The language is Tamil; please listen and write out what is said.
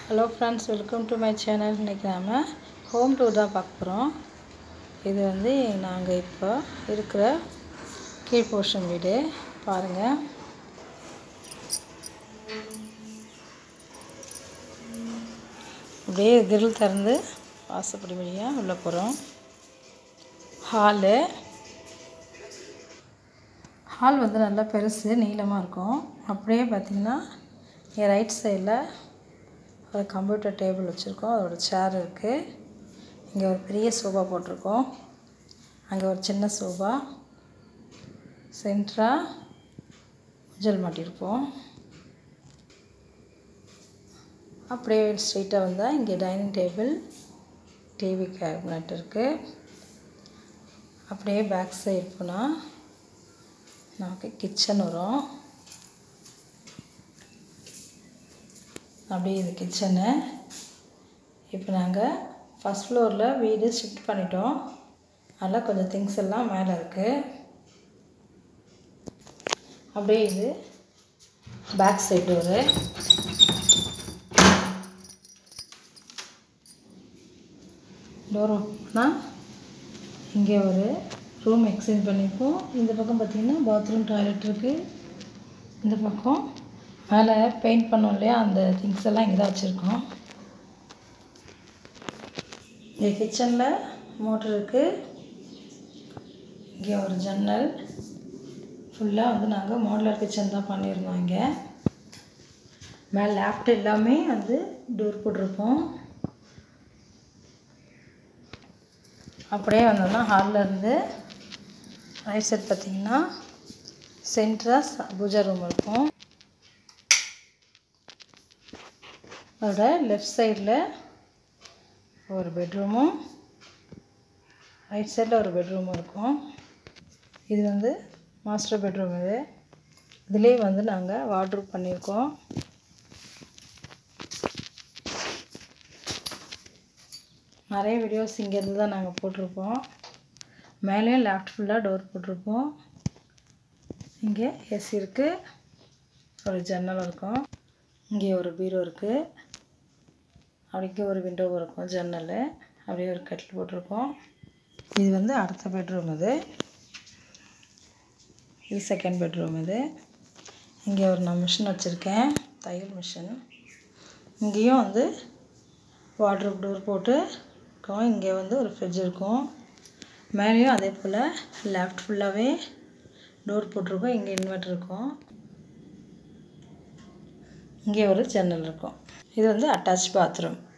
hello friends welcome to my channel இன்றைக்கி நாம் ஹோம் டூர் தான் பார்க்க போகிறோம் இது வந்து நாங்கள் இப்போ இருக்கிற கீழ் போர்ஷன் வீடு பாருங்கள் அப்படியே கிரில் திறந்து வாசப்படி வழியாக உள்ளே போகிறோம் ஹாலு ஹால் வந்து நல்லா பெருசு நீளமாக இருக்கும் அப்படியே பார்த்திங்கன்னா என் ரைட் சைடில் ஒரு கம்ப்யூட்டர் டேபிள் வச்சுருக்கோம் அதோட சேர் இருக்குது இங்கே ஒரு பெரிய சோஃபா போட்டிருக்கோம் அங்கே ஒரு சின்ன சோஃபா சென்ட்ராக ஊஞ்சல் மாட்டியிருப்போம் அப்படியே ஸ்ட்ரெயிட்டாக வந்தால் இங்கே டைனிங் டேபிள் டிவி கேபினட் இருக்குது அப்படியே பேக் சைடு போனால் நமக்கு கிச்சன் வரும் அப்படியே இது கிச்சனு இப்போ நாங்கள் ஃபஸ்ட் ஃப்ளோரில் வீடு ஷிஃப்ட் பண்ணிட்டோம் அதனால் கொஞ்சம் திங்ஸ் எல்லாம் மேலே இருக்குது அப்படியே இது பேக் சைடு டோரு டோர் ஓப்பனா இங்கே ஒரு ரூம் எக்ஸ்சேஞ்ச் பண்ணியிருக்கோம் இந்த பக்கம் பார்த்திங்கன்னா பாத்ரூம் டாய்லெட் இருக்குது இந்த பக்கம் மேலே பெயிண்ட் பண்ணோம் இல்லையா அந்த திங்ஸ் எல்லாம் இங்கே தான் வச்சுருக்கோம் இங்கே கிச்சனில் மோட்ரு இருக்குது இங்கே ஒரு ஜன்னல் ஃபுல்லாக வந்து நாங்கள் மாடலர் கிச்சன் தான் பண்ணியிருந்தோம் இங்கே மேலே லேப்ட் எல்லாமே வந்து டோர் போட்டிருப்போம் அப்படியே வந்தோம்னா ஹாலில் இருந்து ரைட் சைட் பார்த்திங்கன்னா சென்ட்ராக பூஜா ரூம் இருக்கும் அதோட லெஃப்ட் சைடில் ஒரு பெட்ரூமும் ரைட் சைடில் ஒரு பெட்ரூமும் இருக்கும் இது வந்து மாஸ்டர் பெட்ரூம் இது இதுலேயே வந்து நாங்கள் வார்ட்ரூப் பண்ணியிருக்கோம் நிறைய வீடியோஸ் இங்கேருந்து தான் நாங்கள் போட்டிருப்போம் மேலேயும் லெஃப்ட் ஃபுல்லாக டோர் போட்டிருப்போம் இங்கே ஏசி இருக்குது ஒரு ஜன்னல் இருக்கும் இங்கே ஒரு பீரோ இருக்குது அப்படிக்கு ஒரு விண்டோ இருக்கும் ஜன்னல் அப்படியே ஒரு கட்டில் போட்டிருக்கோம் இது வந்து அடுத்த பெட்ரூம் இது இது செகண்ட் பெட்ரூம் இது இங்கே ஒரு நான் மிஷின் வச்சுருக்கேன் தையல் மிஷின் இங்கேயும் வந்து வாட்ரூப் டோர் போட்டு இருக்கும் இங்கே வந்து ஒரு ஃப்ரிட்ஜ் இருக்கும் மேலேயும் அதே போல் லெஃப்ட் ஃபுல்லாகவே டோர் போட்டிருக்கோம் இங்கே இன்வெர்டர் இருக்கும் இங்கே ஒரு ஜன்னல் இருக்கும் இது வந்து அட்டாச் பாத்ரூம்